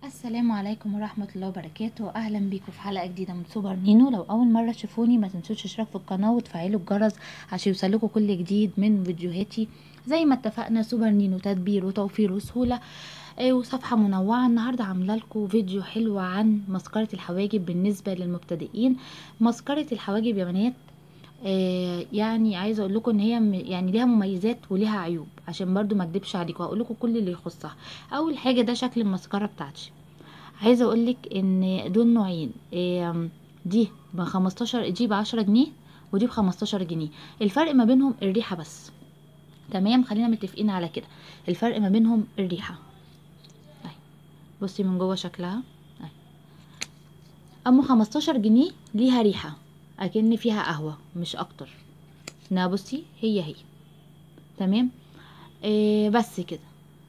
السلام عليكم ورحمة الله وبركاته أهلا بيكم في حلقة جديدة من سوبر نينو لو أول مرة تشوفوني ما تنسوش تشترك في القناة وتفعلوا الجرس عشان يوصلكوا كل جديد من فيديوهاتي زي ما اتفقنا سوبر نينو تدبير وتوفير وسهولة آه، وصفحة منوعة النهاردة عاملة لكم فيديو حلو عن مسكرة الحواجب بالنسبة للمبتدئين مسكرة الحواجب يا بنات آه، يعني عايزه اقول لكم ان هي م- يعني ليها مميزات وليها عيوب عشان برضو ما اكدبش عليكم هقول لكم كل اللي يخصها اول حاجه ده شكل المسكره بتاعتي عايزه اقول لك ان دول نوعين آم، دي ب 15 دي ب 10 جنيه ودي ب 15 جنيه الفرق ما بينهم الريحه بس تمام خلينا متفقين على كده الفرق ما بينهم الريحه اهي بصي من جوه شكلها اهي اما 15 جنيه ليها ريحه اكن فيها قهوه مش اكتر انها بصي هي هي تمام إيه بس كده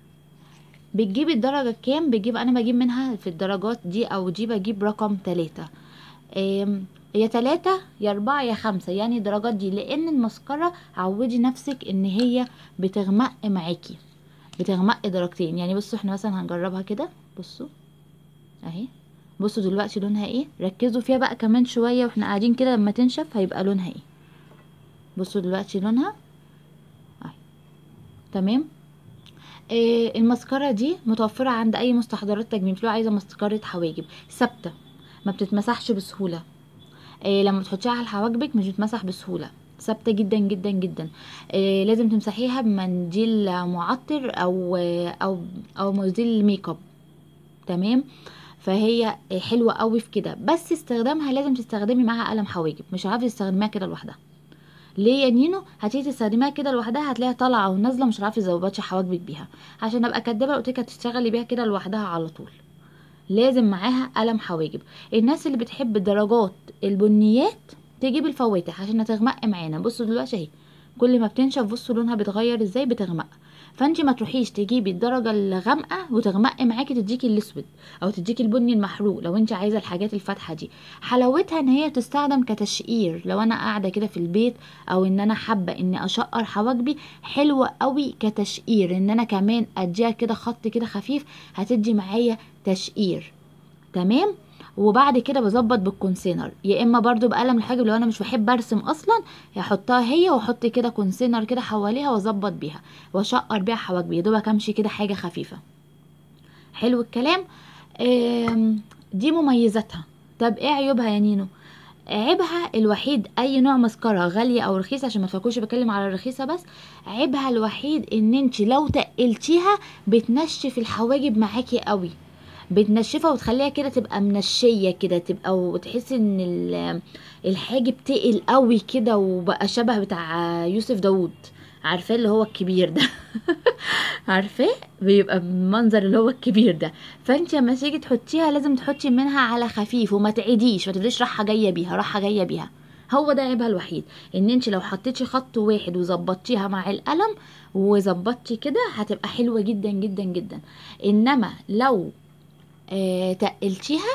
بتجيب الدرجة كام بتجيب انا بجيب منها في الدرجات دي او دي بجيب رقم تلاتة إيه يا تلاتة يا اربعة يا خمسة يعني الدرجات دي لان المسكرة عودي نفسك ان هي بتغمق معاكي بتغمق درجتين يعني بصوا احنا مثلا هنجربها كده بصوا اهي بصوا دلوقتي لونها ايه ركزوا فيها بقى كمان شوية واحنا قاعدين كده لما تنشف هيبقى لونها ايه بصوا دلوقتي لونها اهي تمام إيه المسكرة دي متوفرة عند أي مستحضرات تجميل لو عايزة مسكرة حواجب ثابتة ما بتتمسحش بسهولة إيه لما تحطيها على حواجبك مش بتمسح بسهولة ثابتة جدا جدا جدا إيه لازم تمسحيها بمنديل معطر أو أو أو منديل ميك اب تمام فهي حلوة قوي في كده بس استخدامها لازم تستخدمي معاها قلم حواجب مش عارفة تستخدميها كده لوحدها ليه يا نينو هتيجي تستخدميها كده لوحدها هتلاقيها طالعه ونازله مش عارفه تظبطي حواجبك بيها عشان ابقى كدابه قلت لك هتشتغلي بيها كده لوحدها على طول لازم معاها قلم حواجب الناس اللي بتحب درجات البنيات تجيب الفواتح عشان هتغمق معانا بصوا دلوقتي اهي كل ما بتنشف بصوا لونها بيتغير ازاي بتغمق فانت ما تروحيش تجيبي الدرجه الغامقه وتغمق معاكي تديكي الاسود او تديكي البني المحروق لو انت عايزه الحاجات الفاتحه دي حلاوتها ان هي تستخدم كتشقير لو انا قاعده كده في البيت او ان انا حابه اني اشقر حواجبي حلوه قوي كتشقير ان انا كمان اديها كده خط كده خفيف هتدي معايا تشقير تمام وبعد كده بظبط بالكونسينر يا اما برضو بقلم الحاجب لو انا مش بحب ارسم اصلا هحطها هي واحط كده كونسينر كده حواليها واظبط بيها واشقر بيها حواجبي يا دوبك امشي كده حاجه خفيفه حلو الكلام آم، دي مميزاتها طب ايه عيوبها يا نينو عيبها الوحيد اي نوع مسكرة غالية او رخيصة عشان ما تفكروش بتكلم على الرخيصة بس عيبها الوحيد ان انت لو تقلتيها بتنشف الحواجب معاكي قوي بتنشفها وتخليها كده تبقى منشية كده تبقى وتحسي ان ال- الحاجب تقل قوي كده وبقى شبه بتاع يوسف داوود عارفاه اللي هو الكبير ده عارفاه بيبقى المنظر اللي هو الكبير ده فانت لما تيجي تحطيها لازم تحطي منها على خفيف وما تعيديش ما تبقيش رايحه جايه بيها رايحه جايه بيها هو ده عيبها الوحيد ان انت لو حطيتي خط واحد وظبطتيها مع القلم وظبطتي كده هتبقى حلوه جدا جدا جدا انما لو آه تقلتيها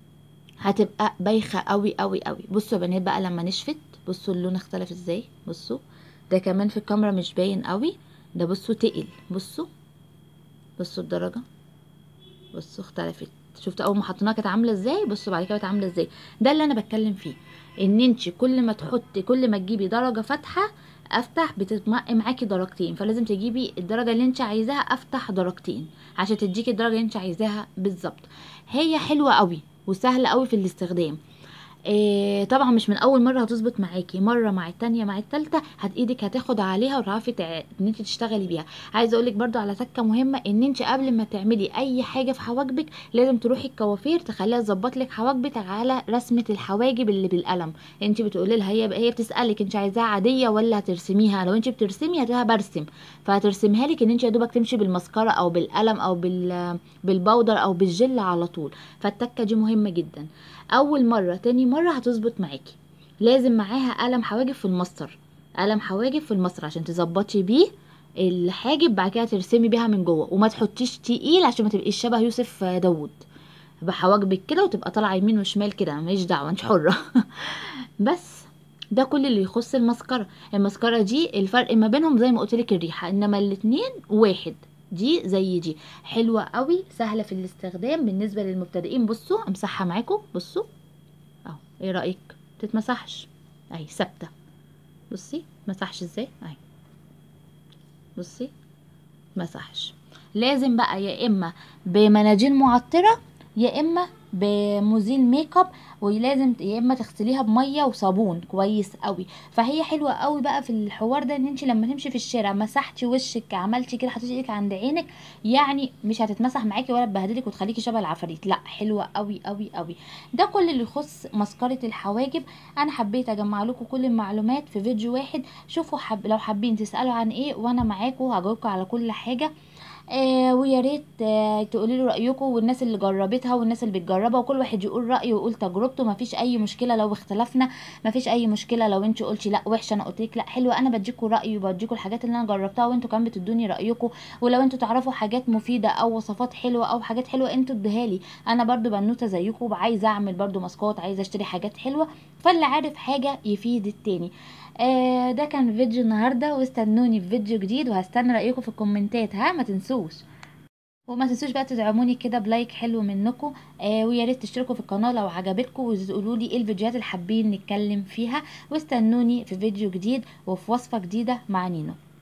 هتبقى بايخه قوي قوي قوي بصوا يا بنات بقى لما نشفت بصوا اللون اختلف ازاي بصوا ده كمان في الكاميرا مش باين قوي ده بصوا تقل بصوا بصوا الدرجه بصوا اختلفت شفتوا اول ما حطيناها كانت عامله ازاي بصوا بعد كده بقت عامله ازاي ده اللي انا بتكلم فيه ان انت كل ما تحطي كل ما تجيبي درجه فاتحه افتح بتتمق معاكي درجتين فلازم تجيبي الدرجه اللي انت عايزاها افتح درجتين عشان تديكي الدرجه اللي انت عايزاها بالظبط هي حلوه قوي وسهله قوي في الاستخدام إيه طبعا مش من اول مره هتظبط معاكي مره مع التانية مع التالتة هت ايدك هتاخد عليها وتعرفي تع... ان انت تشتغلي بيها عايزه اقولك برضو على تكه مهمه ان انت قبل ما تعملي اي حاجه في حواجبك لازم تروحي الكوافير تخليها تظبط لك حواجبك على رسمه الحواجب اللي بالقلم انت بتقولي لها هي هي بتسالك انت عايزاها عاديه ولا هترسميها لو انت بترسمي هتلاقيها برسم فهترسمها لك ان انت يا دوبك تمشي بالمسكره او بالقلم او بال بالبودر او بالجل على طول فالتكه دي مهمه جدا اول مره تاني مره هتظبط معاكي لازم معاها قلم حواجب في المسطر قلم حواجب في المسطر عشان تظبطي بيه الحاجب بعد كده ترسمي بيها من جوه وما تحطيش تقيل عشان ما تبقيش شبه يوسف داوود بحواجبك كده وتبقى طالعه يمين وشمال كده ماليش دعوه انت حره بس ده كل اللي يخص المسكره المسكره دي الفرق ما بينهم زي ما قلت لك الريحه انما الاتنين واحد دي زي دي حلوه قوي سهله في الاستخدام بالنسبه للمبتدئين بصوا امسحها معاكم بصوا اهو ايه رايك تتمسحش اهي ثابته بصي مسحش ازاي اهي بصي مسحش لازم بقى يا اما بمناديل معطره يا اما بمزيل ميك اب ولازم يا اما تغسليها بميه وصابون كويس قوي فهي حلوه قوي بقى في الحوار ده ان انت لما تمشي في الشارع مسحتي وشك عملتي كده حطيتي ايدك عند عينك يعني مش هتتمسح معاكي ولا تبهدلك وتخليكي شبه العفاريت لا حلوه قوي قوي قوي ده كل اللي يخص مسكره الحواجب انا حبيت اجمع لكم كل المعلومات في فيديو واحد شوفوا حب لو حابين تسالوا عن ايه وانا معاكم هجاوبكم على كل حاجه آه ويا ريت آه تقولي له رايكم والناس اللي جربتها والناس اللي بتجربها وكل واحد يقول رايه ويقول تجربته مفيش اي مشكله لو اختلفنا مفيش اي مشكله لو انت قلتي لا وحشه انا قلت لك لا حلوه انا بديكوا رايي وبديكوا الحاجات اللي انا جربتها وانتوا كمان بتدوني رايكم ولو انتوا تعرفوا حاجات مفيده او وصفات حلوه او حاجات حلوه انتوا ادوها لي انا برضو بنوته زيكم عايزه اعمل برضو ماسكات عايزه اشتري حاجات حلوه فاللي عارف حاجه يفيد التاني آه ده كان فيديو النهارده واستنوني في فيديو جديد وهستنى رايكم في الكومنتات ها ما تنسوش وما تنسوش بقى تدعموني كده بلايك حلو منكم آه ويا ريت تشتركوا في القناه لو عجبتكم وتقولوا لي ايه الفيديوهات اللي حابين نتكلم فيها واستنوني في فيديو جديد وفي وصفه جديده مع نينو